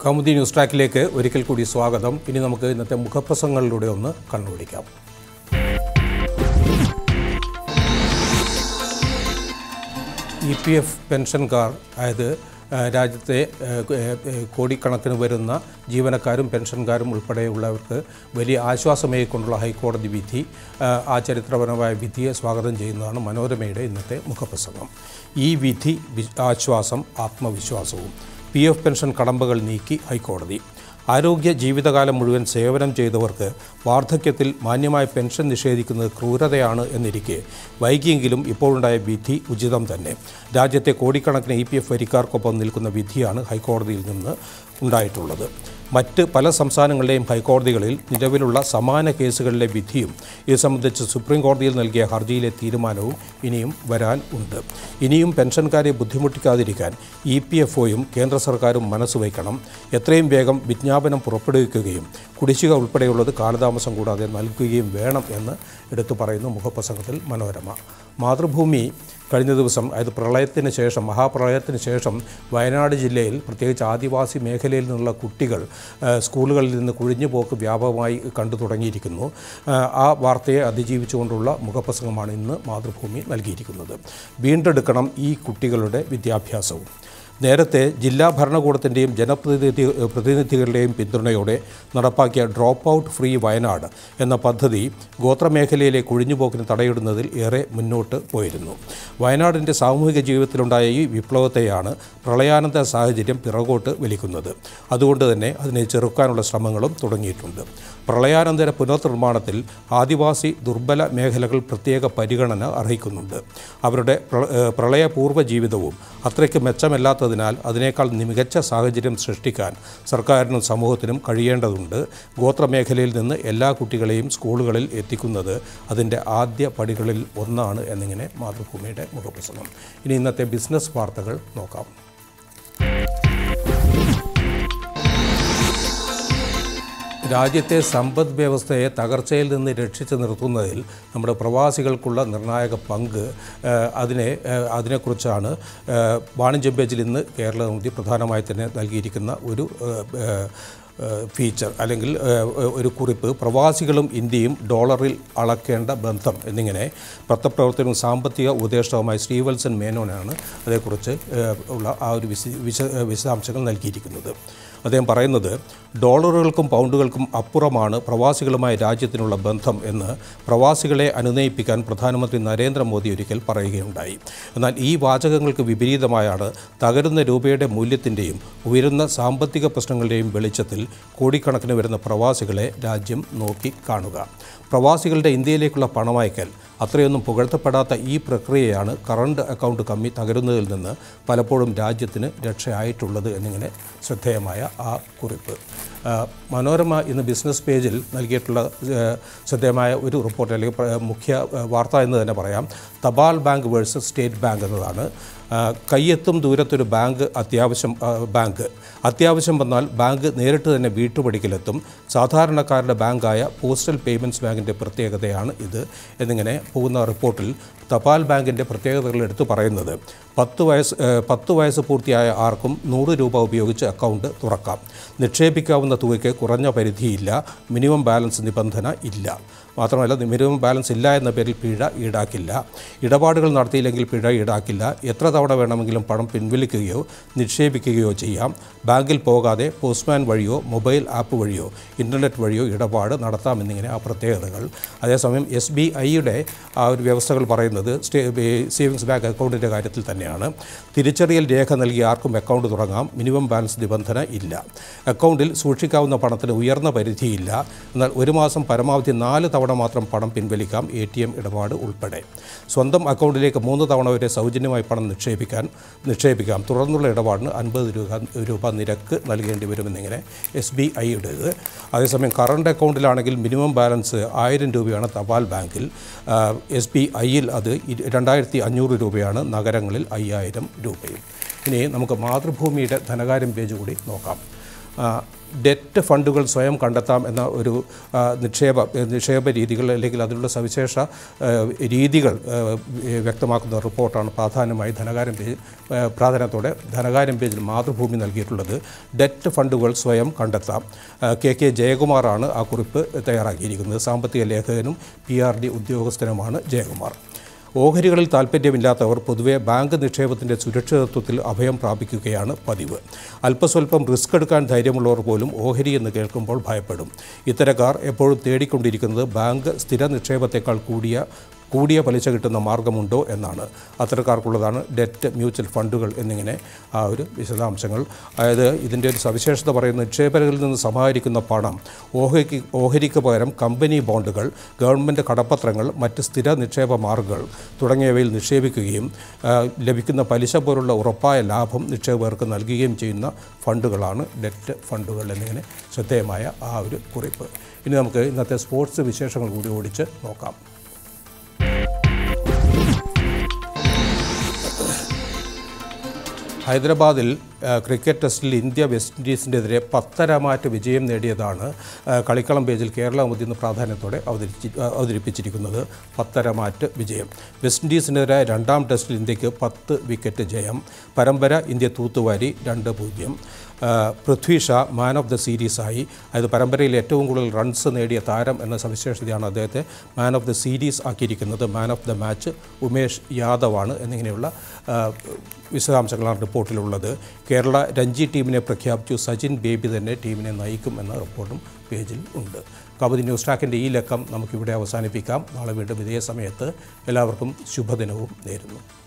Kaumudi news ട്രാക്കിലേക്ക് ഒരിക്കൽ കൂടി സ്വാഗതം ഇനി നമുക്ക് ഇന്നത്തെ മുഖപ്രസംഗങ്ങളിലൂടെ ഒന്ന് കണ്ണുപിടിക്കാം ഇ പി എഫ് പെൻഷൻകാർ അതായത് ആ, രാജ്യത്തെ ആ, ഏ, ഏ, കോടിക്കണക്കിന് വരുന്ന ജീവനക്കാരും പെൻഷൻകാരും ഉൾപ്പെടെയുള്ളവർക്ക് വലിയ ആശ്വാസമേകൊണ്ടുള്ള ഹൈക്കോടതി വിധി ആ, ആ ചരിത്രപരമായ വിധിയെ സ്വാഗതം ചെയ്യുന്നതാണ് മനോരമയുടെ ഇന്നത്തെ മുഖപ്രസംഗം ഈ വിധി വി- ആശ്വാസം ആത്മവിശ്വാസവും പി എഫ് പെൻഷൻ കടമ്പകൾ നീക്കി ഹൈക്കോടതി ആരോഗ്യ ജീവിതകാലം മുഴുവൻ സേവനം ചെയ്തവർക്ക് വാർദ്ധക്യത്തിൽ മാന്യമായ പെൻഷൻ നിഷേധിക്കുന്നത് ക്രൂരതയാണ് എന്നിരിക്കെ വൈകിയെങ്കിലും ഇപ്പോഴുണ്ടായ വിധി ഉചിതം തന്നെ രാജ്യത്തെ കോടിക്കണക്കിന് ഇ പി എഫ് വരിക്കാർക്കൊപ്പം നിൽക്കുന്ന വിധിയാണ് ഹൈക്കോടതിയിൽ നിന്ന് ഉണ്ടായിട്ടുള്ളത് മറ്റ് പല സംസ്ഥാനങ്ങളിലെയും ഹൈക്കോടതികളിൽ നിലവിലുള്ള സമാന കേസുകളിലെ വിധിയും ഇത് സംബന്ധിച്ച് സുപ്രീം കോടതിയിൽ നൽകിയ ഹർജിയിലെ തീരുമാനവും ഇനിയും വരാൻ ഉണ്ട് ഇനിയും പെൻഷൻകാരെ ബുദ്ധിമുട്ടിക്കാതിരിക്കാൻ ഇ പി എഫ് ഒയും കേന്ദ്ര സർക്കാരും മനസ്സുവയ്ക്കണം എത്രയും വേഗം വിജ്ഞാപനം പുറപ്പെടുവിക്കുകയും കുടിശ്ശിക ഉൾപ്പെടെയുള്ളത് കാലതാമസം കൂടാതെ നൽകുകയും വേണം എന്ന് എടുത്തു പറയുന്നു മുഖപ്രസംഗത്തിൽ മനോരമ മാതൃഭൂമി കഴിഞ്ഞ ദിവസം അതായത് പ്രളയത്തിന് ശേഷം മഹാപ്രളയത്തിന് ശേഷം വയനാട് ജില്ലയിൽ പ്രത്യേകിച്ച് ആദിവാസി മേഖലയിൽ നിന്നുള്ള കുട്ടികൾ ആ, സ്കൂളുകളിൽ നിന്ന് കുഴിഞ്ഞുപോക്ക് വ്യാപകമായി കണ്ടു തുടങ്ങിയിരിക്കുന്നു ആ, ആ വാർത്തയെ അതിജീവിച്ചുകൊണ്ടുള്ള മുഖപ്രസംഗമാണ് ഇന്ന് മാതൃഭൂമി നൽകിയിരിക്കുന്നത് വീണ്ടെടുക്കണം ഈ കുട്ടികളുടെ വിദ്യാഭ്യാസവും നേരത്തെ ജില്ലാ ഭരണകൂടത്തിൻ്റെയും ജനപ്രതിനിധി പ്രതിനിധികളുടെയും പിന്തുണയോടെ നടപ്പാക്കിയ ഡ്രോപ്പ് ഔട്ട് ഫ്രീ വയനാട് എന്ന പദ്ധതി ഗോത്രമേഖലയിലെ കുഴിഞ്ഞുപോക്കിന് തടയിടുന്നതിൽ ഏറെ മുന്നോട്ട് പോയിരുന്നു വയനാടിൻ്റെ സാമൂഹിക ജീവിതത്തിലുണ്ടായ ഈ വിപ്ലവത്തെയാണ് പ്രളയാനന്തര സാഹചര്യം പിറകോട്ട് വലിക്കുന്നത് അതുകൊണ്ട് തന്നെ അതിനെ ചെറുക്കാനുള്ള ശ്രമങ്ങളും തുടങ്ങിയിട്ടുണ്ട് പ്രളയാനന്തര പുനർനിർമ്മാണത്തിൽ ആദിവാസി ദുർബല മേഖലകൾ പ്രത്യേക പരിഗണന അർഹിക്കുന്നുണ്ട് അവരുടെ പ്ര- ഏഹ് പ്രളയപൂർവ്വ ജീവിതവും അത്രയ്ക്ക് മെച്ചമല്ലാത്തതിനാൽ അതിനേക്കാൾ മികച്ച സാഹചര്യം സൃഷ്ടിക്കാൻ സർക്കാരിനും സമൂഹത്തിനും കഴിയേണ്ടതുണ്ട് ഗോത്രമേഖലയിൽ നിന്ന് എല്ലാ കുട്ടികളെയും സ്കൂളുകളിൽ എത്തിക്കുന്നത് അതിൻ്റെ ആദ്യ പടികളിൽ ഒന്നാണ് എന്നിങ്ങനെ മാതൃഭൂമിയുടെ മുഖപ്രസംഗം ഇനി ഇന്നത്തെ ബിസിനസ് വാർത്തകൾ നോക്കാം രാജ്യത്തെ സമ്പദ് വ്യവസ്ഥയെ തകർച്ചയിൽ നിന്ന് രക്ഷിച്ചു നിർത്തുന്നതിൽ നമ്മുടെ പ്രവാസികൾക്കുള്ള നിർണായക പങ്ക് ആ, അതിനെ ആ, അതിനെക്കുറിച്ചാണ് ആ, വാണിജ്യ പേജിൽ ഇന്ന് കേരള നൂറ്റി പ്രധാനമായി തന്നെ നൽകിയിരിക്കുന്ന ഒരു ആ, ആ, ആ, ഫീച്ചർ അല്ലെങ്കിൽ ആ, ഒരു കുറിപ്പ് പ്രവാസികളും ഇന്ത്യയും ഡോളറിൽ അളക്കേണ്ട ബന്ധം എന്നിങ്ങനെ പത്രപ്രവർത്തനവും സാമ്പത്തിക ഉപദേഷ്ടാവുമായ ശ്രീവത്സൻ മേനോനാണ് അതേക്കുറിച്ച് ആ, ഉള്ള ആ ഒരു വിശ വിശ വിശദാംശങ്ങൾ നൽകിയിരിക്കുന്നത് അദ്ദേഹം പറയുന്നത് ഡോളറുകൾക്കും പൗണ്ടുകൾക്കും അപ്പുറമാണ് പ്രവാസികളുമായി രാജ്യത്തിനുള്ള ബന്ധം എന്ന് പ്രവാസികളെ അനുനയിപ്പിക്കാൻ പ്രധാനമന്ത്രി നരേന്ദ്രമോദി ഒരിക്കൽ പറയുകയുണ്ടായി എന്നാൽ ഈ വാചകങ്ങൾക്ക് വിപരീതമായാണ് തകരുന്ന രൂപയുടെ മൂല്യത്തിൻ്റെയും ഉയരുന്ന സാമ്പത്തിക പ്രശ്നങ്ങളുടെയും വെളിച്ചത്തിൽ കോടിക്കണക്കിന് വരുന്ന പ്രവാസികളെ രാജ്യം നോക്കി കാണുക പ്രവാസികളുടെ ഇന്ത്യയിലേക്കുള്ള പണമയക്കൽ അത്രയൊന്നും പുകഴ്ത്തപ്പെടാത്ത ഈ പ്രക്രിയയാണ് കറണ്ട് അക്കൗണ്ട് കമ്മി തകരുന്നതിൽ നിന്ന് പലപ്പോഴും രാജ്യത്തിന് രക്ഷയായിട്ടുള്ളത് എന്നിങ്ങനെ ശ്രദ്ധേയമായ ആ കുറിപ്പ് ആ, മനോരമ ഇന്ന് ബിസിനസ് പേജിൽ നൽകിയിട്ടുള്ള ആ, ശ്രദ്ധേയമായ ഒരു റിപ്പോർട്ട് അല്ലെങ്കിൽ പ്ര- മുഖ്യ ആ, വാർത്ത എന്ന് തന്നെ പറയാം തപാൽ ബാങ്ക് വേഴ്സസ് സ്റ്റേറ്റ് ബാങ്ക് എന്നതാണ് ആ, കയ്യെത്തും ദൂരത്തൊരു ബാങ്ക് അത്യാവശ്യം ആ, ബാങ്ക് അത്യാവശ്യം വന്നാൽ ബാങ്ക് നേരിട്ട് തന്നെ വീട്ടുപടിക്കലെത്തും സാധാരണക്കാരുടെ ബാങ്കായ പോസ്റ്റൽ പേയ്മെൻറ്റ്സ് ബാങ്കിൻ്റെ പ്രത്യേകതയാണ് ഇത് എന്നിങ്ങനെ പോകുന്ന റിപ്പോർട്ടിൽ തപാൽ ബാങ്കിൻ്റെ പ്രത്യേകതകൾ എടുത്തു പറയുന്നത് പത്ത് വയസ്സ് ഏഹ്, പത്ത് വയസ്സ് പൂർത്തിയായ ആർക്കും നൂറ് രൂപ ഉപയോഗിച്ച് അക്കൗണ്ട് തുറക്കാം നിക്ഷേപിക്കാവുന്ന തുകയ്ക്ക് കുറഞ്ഞ പരിധിയില്ല മിനിമം ബാലൻസ് നിബന്ധന ഇല്ല മാത്രമല്ല മിനിമം ബാലൻസ് ഇല്ല എന്ന പേരിൽ പിഴ ഈടാക്കില്ല ഇടപാടുകൾ നടത്തിയില്ലെങ്കിൽ പിഴ ഈടാക്കില്ല എത്ര തവണ വേണമെങ്കിലും പണം പിൻവലിക്കുകയോ നിക്ഷേപിക്കുകയോ ചെയ്യാം ബാങ്കിൽ പോകാതെ പോസ്റ്റ്മാൻ വഴിയോ മൊബൈൽ ആപ്പ് വഴിയോ ഇൻ്റർനെറ്റ് വഴിയോ ഇടപാട് നടത്താമെന്നിങ്ങനെ ആ പ്രത്യേകതകൾ അതേസമയം എസ് ബി ഐയുടെ ആ ഒരു വ്യവസ്ഥകൾ പറയുന്നത് സ്റ്റേ സേവിങ്സ് ബാങ്ക് അക്കൗണ്ടിൻ്റെ കാര്യത്തിൽ തന്നെയാണ് തിരിച്ചറിയൽ രേഖ നൽകി ആർക്കും അക്കൗണ്ട് തുടങ്ങാം മിനിമം ബാലൻസ് നിബന്ധന ഇല്ല അക്കൗണ്ടിൽ സൂക്ഷിക്കാവുന്ന പണത്തിന് ഉയർന്ന പരിധിയില്ല എന്നാൽ ഒരു മാസം പരമാവധി നാല് തവണ മാത്രം പണം പിൻവലിക്കാം എ ടി എം ഇടപാട് ഉൾപ്പെടെ സ്വന്തം അക്കൗണ്ടിലേക്ക് മൂന്ന് തവണ വരെ സൗജന്യമായി പണം നിക്ഷേപിക്കാൻ നിക്ഷേപിക്കാം തുടർന്നുള്ള ഇടപാടിന് അൻപത് രൂപ രൂപ നിരക്ക് നൽകേണ്ടി വരുമെന്നിങ്ങനെ എസ് ബി ഐയുടേത് അതേസമയം കറണ്ട് അക്കൗണ്ടിലാണെങ്കിൽ മിനിമം ബാലൻസ് ആയിരം രൂപയാണ് തപാൽ ബാങ്കിൽ എസ് ബി ഐയിൽ അത് ഇ- രണ്ടായിരത്തി അഞ്ഞൂറ് രൂപയാണ് നഗരങ്ങളിൽ അയ്യായിരം രൂപയും ഇനി നമുക്ക് മാതൃഭൂമിയുടെ ധനകാര്യം പേജ് കൂടി നോക്കാം ആ, ഡെറ്റ് ഫണ്ടുകൾ സ്വയം കണ്ടെത്താം എന്ന ഒരു ആ, നിക്ഷേപ നിക്ഷേപ രീതികൾ അല്ലെങ്കിൽ അതിലുള്ള സവിശേഷ ആ, രീതികൾ ആ, വ്യക്തമാക്കുന്ന റിപ്പോർട്ടാണ് പ്രാധാന്യമായി ധനകാര്യം പേജ് ആ, പ്രാധാന്യത്തോടെ ധനകാര്യം പേജിൽ മാതൃഭൂമി നൽകിയിട്ടുള്ളത് ഡെറ്റ് ഫണ്ടുകൾ സ്വയം കണ്ടെത്താം ആ, കെ കെ ജയകുമാറാണ് ആ കുറിപ്പ് തയ്യാറാക്കിയിരിക്കുന്നത് സാമ്പത്തിക ലേഖകനും പി ആർ ഡി ഉദ്യോഗസ്ഥനുമാണ് ജയകുമാർ ഓഹരികളിൽ താൽപ്പര്യമില്ലാത്തവർ പൊതുവെ ബാങ്ക് നിക്ഷേപത്തിൻ്റെ സുരക്ഷിതത്വത്തിൽ അഭയം പ്രാപിക്കുകയാണ് പതിവ് അല്പസ്വല്പം റിസ്ക് എടുക്കാൻ ധൈര്യമുള്ളവർ പോലും ഓഹരി എന്ന് കേൾക്കുമ്പോൾ ഭയപ്പെടും ഇത്തരക്കാർ എപ്പോഴും തേടിക്കൊണ്ടിരിക്കുന്നത് ബാങ്ക് സ്ഥിര നിക്ഷേപത്തേക്കാൾ കൂടിയ കൂടിയ പലിശ കിട്ടുന്ന മാർഗമുണ്ടോ എന്നാണ് അത്തരക്കാർക്കുള്ളതാണ് ഡെറ്റ് മ്യൂച്വൽ ഫണ്ടുകൾ എന്നിങ്ങനെ ആ ഒരു വിശദാംശങ്ങൾ അതായത് ഇതിൻ്റെ ഒരു സവിശേഷത പറയുന്നത് നിക്ഷേപകരിൽ നിന്ന് സമാഹരിക്കുന്ന പണം ഓഹരിക്ക് ഓഹരിക്ക് പകരം കമ്പനി ബോണ്ടുകൾ ഗവൺമെൻറ് കടപ്പത്രങ്ങൾ മറ്റ് സ്ഥിര നിക്ഷേപ മാർഗങ്ങൾ തുടങ്ങിയവയിൽ നിക്ഷേപിക്കുകയും ആ, ലഭിക്കുന്ന പലിശ പോലുള്ള ഉറപ്പായ ലാഭം നിക്ഷേപകർക്ക് നൽകുകയും ചെയ്യുന്ന ഫണ്ടുകളാണ് ഡെറ്റ് ഫണ്ടുകൾ എന്നിങ്ങനെ ശ്രദ്ധേയമായ ആ ഒരു കുറിപ്പ് ഇനി നമുക്ക് ഇന്നത്തെ സ്പോർട്സ് വിശേഷങ്ങൾ കൂടി ഓടിച്ച് നോക്കാം ഹൈദരാബാദിൽ ആ, ക്രിക്കറ്റ് ടെസ്റ്റിൽ ഇന്ത്യ വെസ്റ്റ് ഇൻഡീസിൻ്റെതിരെ പത്തരമാറ്റ് വിജയം നേടിയതാണ് ആ, കളിക്കളം പേജിൽ കേരള മുതിർന്ന പ്രാധാന്യത്തോടെ അവതരിച്ചി ആ, അവതരിപ്പിച്ചിരിക്കുന്നത് പത്തരമാറ്റ് വിജയം വെസ്റ്റ് ഇൻഡീസിനെതിരായ രണ്ടാം ടെസ്റ്റിൽ ഇന്ത്യക്ക് പത്ത് വിക്കറ്റ് ജയം പരമ്പര ഇന്ത്യ തൂത്തുവാരി രണ്ട് പൂജ്യം ആ, Prithvi Shaw man of the സീരീസായി അതായത് പരമ്പരയിൽ ഏറ്റവും കൂടുതൽ റൺസ് നേടിയ താരം എന്ന സവിശേഷതയാണ് അദ്ദേഹത്തെ മാൻ ഓഫ് ദ സീരീസ് ആക്കിയിരിക്കുന്നത് man of the match Umesh യാദവാണ് എന്നിങ്ങനെയുള്ള ആ, വിശദാംശങ്ങളാണ് റിപ്പോർട്ടിലുള്ളത് കേരള രഞ്ജി ടീമിനെ പ്രഖ്യാപിച്ചു സച്ചിൻ ബേബി തന്നെ ടീമിനെ നയിക്കും എന്ന റിപ്പോർട്ടും പേജിൽ ഉണ്ട് കബഡി ന്യൂസ് ട്രാക്കിൻ്റെ ഈ ലക്കം നമുക്കിവിടെ അവസാനിപ്പിക്കാം നാളെ വീണ്ടും ഇതേ സമയത്ത് എല്ലാവർക്കും ശുഭദിനവും നേരുന്നു